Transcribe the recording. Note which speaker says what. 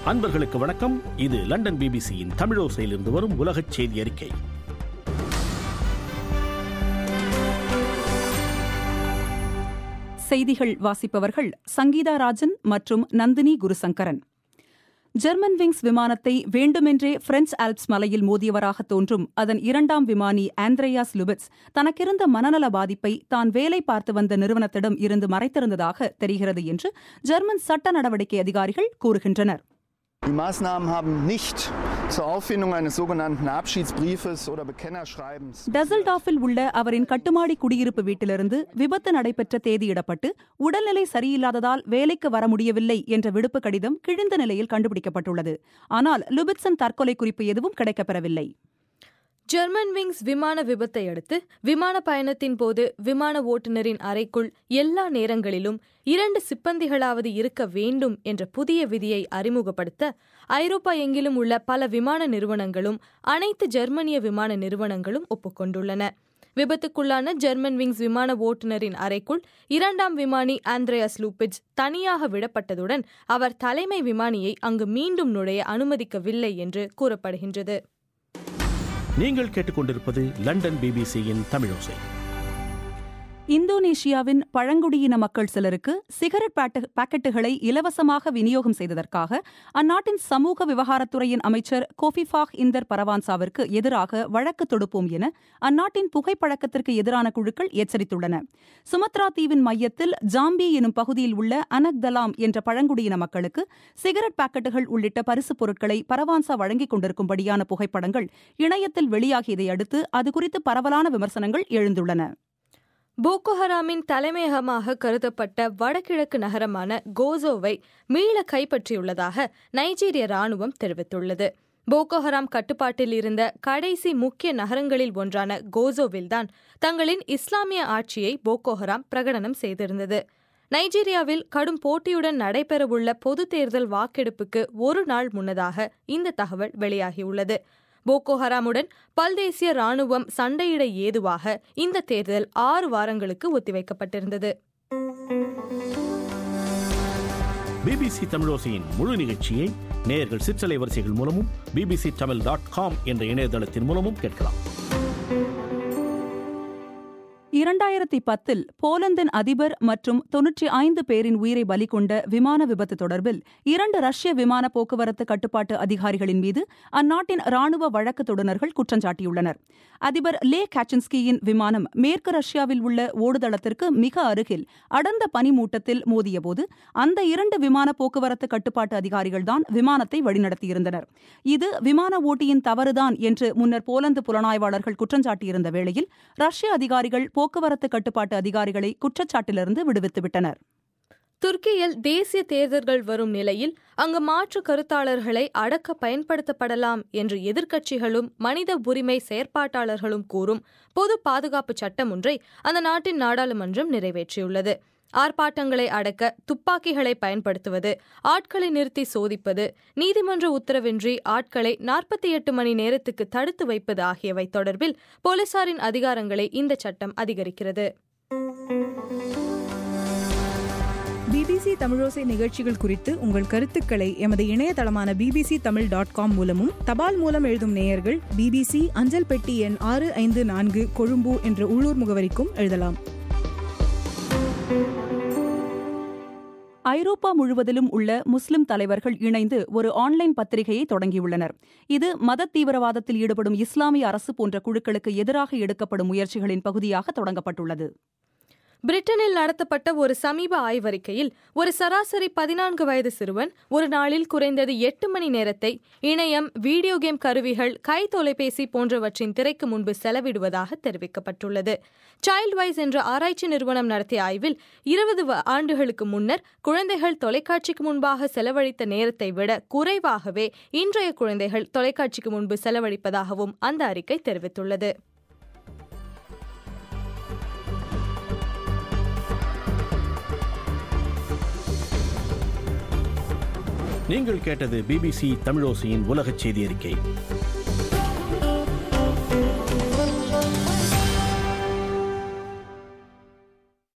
Speaker 1: அன்பர்களுக்கு வணக்கம் இது லண்டன் பிபிசியின் தமிழோசையிலிருந்து வரும் உலகச் செய்தி அறிக்கை
Speaker 2: செய்திகள் வாசிப்பவர்கள் சங்கீதா ராஜன் மற்றும் நந்தினி குருசங்கரன் ஜெர்மன் விங்ஸ் விமானத்தை வேண்டுமென்றே பிரெஞ்ச் ஆல்ப்ஸ் மலையில் மோதியவராக தோன்றும் அதன் இரண்டாம் விமானி ஆண்ட்ரேயாஸ் லுபிட்ஸ் தனக்கிருந்த மனநல பாதிப்பை தான் வேலை பார்த்து வந்த நிறுவனத்திடம் இருந்து மறைத்திருந்ததாக தெரிகிறது என்று ஜெர்மன் சட்ட நடவடிக்கை அதிகாரிகள் கூறுகின்றனர்
Speaker 3: Die Maßnahmen haben nicht zur Auffindung eines sogenannten Abschiedsbriefes oder Bekennerschreibens.
Speaker 2: டசல்டாஃபில் உள்ள அவரின் கட்டுமாடி குடியிருப்பு வீட்டிலிருந்து விபத்து நடைபெற்ற தேதியிடப்பட்டு உடல்நிலை சரியில்லாததால் வேலைக்கு வர முடியவில்லை என்ற விடுப்பு கடிதம் கிழிந்த நிலையில் கண்டுபிடிக்கப்பட்டுள்ளது ஆனால் லுபிட்சன் தற்கொலை குறிப்பு எதுவும் கிடைக்கப்பெறவில்லை
Speaker 4: ஜெர்மன் விங்ஸ் விமான விபத்தை அடுத்து விமான பயணத்தின் போது விமான ஓட்டுநரின் அறைக்குள் எல்லா நேரங்களிலும் இரண்டு சிப்பந்திகளாவது இருக்க வேண்டும் என்ற புதிய விதியை அறிமுகப்படுத்த ஐரோப்பா எங்கிலும் உள்ள பல விமான நிறுவனங்களும் அனைத்து ஜெர்மனிய விமான நிறுவனங்களும் ஒப்புக்கொண்டுள்ளன விபத்துக்குள்ளான ஜெர்மன் விங்ஸ் விமான ஓட்டுநரின் அறைக்குள் இரண்டாம் விமானி ஆண்ட்ரேயாஸ் லூபிட்ஸ் தனியாக விடப்பட்டதுடன் அவர் தலைமை விமானியை அங்கு மீண்டும் நுழைய அனுமதிக்கவில்லை என்று கூறப்படுகின்றது
Speaker 1: நீங்கள் கேட்டுக்கொண்டிருப்பது லண்டன் பிபிசியின் தமிழோசை
Speaker 2: இந்தோனேஷியாவின் பழங்குடியின மக்கள் சிலருக்கு சிகரெட் பாட்டு- பாக்கெட்டுகளை இலவசமாக விநியோகம் செய்ததற்காக அந்நாட்டின் சமூக விவகாரத்துறையின் அமைச்சர் கோஃபிஃபாக் இந்தர் பரவான்சாவிற்கு எதிராக வழக்கு தொடுப்போம் என அந்நாட்டின் புகைப்பழக்கத்திற்கு எதிரான குழுக்கள் எச்சரித்துள்ளன சுமத்ரா தீவின் மையத்தில் ஜாம்பி எனும் பகுதியில் உள்ள அனக்தலாம் என்ற பழங்குடியின மக்களுக்கு சிகரெட் பாக்கெட்டுகள் உள்ளிட்ட பரிசுப் பொருட்களை பரவான்சா வழங்கிக் கொண்டிருக்கும்படியான புகைப்படங்கள் இணையத்தில் வெளியாகியதை அடுத்து அது குறித்து பரவலான விமர்சனங்கள் எழுந்துள்ளன
Speaker 4: போகோ ஹராமின் தலைமையகமாக கருதப்பட்ட வடகிழக்கு நகரமான கோசோவை மீள கைப்பற்றியுள்ளதாக நைஜீரிய ராணுவம் தெரிவித்துள்ளது போகோ ஹராம் கட்டுப்பாட்டில் இருந்த கடைசி முக்கிய நகரங்களில் ஒன்றான கோசோவில்தான் தங்களின் இஸ்லாமிய ஆட்சியை போகோ ஹராம் பிரகடனம் செய்திருந்தது நைஜீரியாவில் கடும் போட்டியுடன் நடைபெறவுள்ள பொது தேர்தல் வாக்கெடுப்புக்கு ஒரு நாள் முன்னதாக இந்த தகவல் வெளியாகியுள்ளது போகோ ஹராமுடன் பல்தேசிய ராணுவம் சண்டையிட ஏதுவாக இந்த தேர்தல் ஆறு வாரங்களுக்கு ஒத்திவைக்கப்பட்டிருந்தது
Speaker 1: பிபிசி தமிழோசையின் முழு நிகழ்ச்சியை நேயர்கள் சிற்றலை வரிசைகள் மூலமும் பிபிசி தமிழ் டாட் காம் என்ற இணையதளத்தின் மூலமும் கேட்கலாம்
Speaker 2: இரண்டாயிரத்தி பத்தில் போலந்தின் அதிபர் மற்றும் தொன்னூற்றி ஐந்து பேரின் உயிரை பலி கொண்ட விமான விபத்து தொடர்பில் இரண்டு ரஷ்ய விமான போக்குவரத்து கட்டுப்பாட்டு அதிகாரிகளின் மீது அந்நாட்டின் ராணுவ வழக்கு தொடுநர்கள் குற்றஞ்சாட்டியுள்ளனர் அதிபர் லே காச்சின்ஸ்கியின் விமானம் மேற்கு ரஷ்யாவில் உள்ள ஓடுதளத்திற்கு மிக அருகில் அடர்ந்த பனிமூட்டத்தில் மோதியபோது அந்த இரண்டு விமான போக்குவரத்து கட்டுப்பாட்டு அதிகாரிகள்தான் விமானத்தை வழிநடத்தியிருந்தனர் இது விமான ஓட்டியின் தவறுதான் என்று முன்னர் போலந்து புலனாய்வாளர்கள் குற்றஞ்சாட்டியிருந்த வேளையில் ரஷ்ய அதிகாரிகள் போக்குவரத்து கட்டுப்பாட்டு அதிகாரிகளை குற்றச்சாட்டிலிருந்து விடுவித்துவிட்டனர்
Speaker 4: துருக்கியில் தேசிய தேர்தல்கள் வரும் நிலையில் அங்கு மாற்று கருத்தாளர்களை அடக்க பயன்படுத்தப்படலாம் என்று எதிர்க்கட்சிகளும் மனித உரிமை செயற்பாட்டாளர்களும் கூறும் பொது பாதுகாப்பு சட்டம் ஒன்றை அந்த நாட்டின் நாடாளுமன்றம் நிறைவேற்றியுள்ளது ஆர்ப்பாட்டங்களை அடக்க துப்பாக்கிகளை பயன்படுத்துவது ஆட்களை நிறுத்தி சோதிப்பது நீதிமன்ற உத்தரவின்றி ஆட்களை நாற்பத்தி எட்டு மணி நேரத்துக்கு தடுத்து வைப்பது ஆகியவை தொடர்பில் போலீசாரின் அதிகாரங்களை இந்த சட்டம் அதிகரிக்கிறது
Speaker 5: பிபிசி தமிழோசை நிகழ்ச்சிகள் குறித்து உங்கள் கருத்துக்களை எமது இணையதளமான பிபிசி தமிழ் டாட் காம் மூலமும் தபால் மூலம் எழுதும் நேயர்கள் பிபிசி அஞ்சல் பெட்டி எண் ஆறு ஐந்து நான்கு கொழும்பு என்ற உள்ளூர் முகவரிக்கும் எழுதலாம்
Speaker 2: ஐரோப்பா முழுவதிலும் உள்ள முஸ்லிம் தலைவர்கள் இணைந்து ஒரு ஆன்லைன் பத்திரிகையை தொடங்கியுள்ளனர் இது மத தீவிரவாதத்தில் ஈடுபடும் இஸ்லாமிய அரசு போன்ற குழுக்களுக்கு எதிராக எடுக்கப்படும் முயற்சிகளின் பகுதியாக தொடங்கப்பட்டுள்ளது
Speaker 4: பிரிட்டனில் நடத்தப்பட்ட ஒரு சமீப ஆய்வறிக்கையில் ஒரு சராசரி பதினான்கு வயது சிறுவன் ஒரு நாளில் குறைந்தது எட்டு மணி நேரத்தை இணையம் வீடியோ கேம் கருவிகள் கை தொலைபேசி போன்றவற்றின் திரைக்கு முன்பு செலவிடுவதாக தெரிவிக்கப்பட்டுள்ளது சைல்ட் வைஸ் என்ற ஆராய்ச்சி நிறுவனம் நடத்திய ஆய்வில் இருபது ஆண்டுகளுக்கு முன்னர் குழந்தைகள் தொலைக்காட்சிக்கு முன்பாக செலவழித்த நேரத்தை விட குறைவாகவே இன்றைய குழந்தைகள் தொலைக்காட்சிக்கு முன்பு செலவழிப்பதாகவும் அந்த அறிக்கை தெரிவித்துள்ளது
Speaker 1: நீங்கள் கேட்டது பிபிசி தமிழோசையின் உலகச் செய்தி அறிக்கை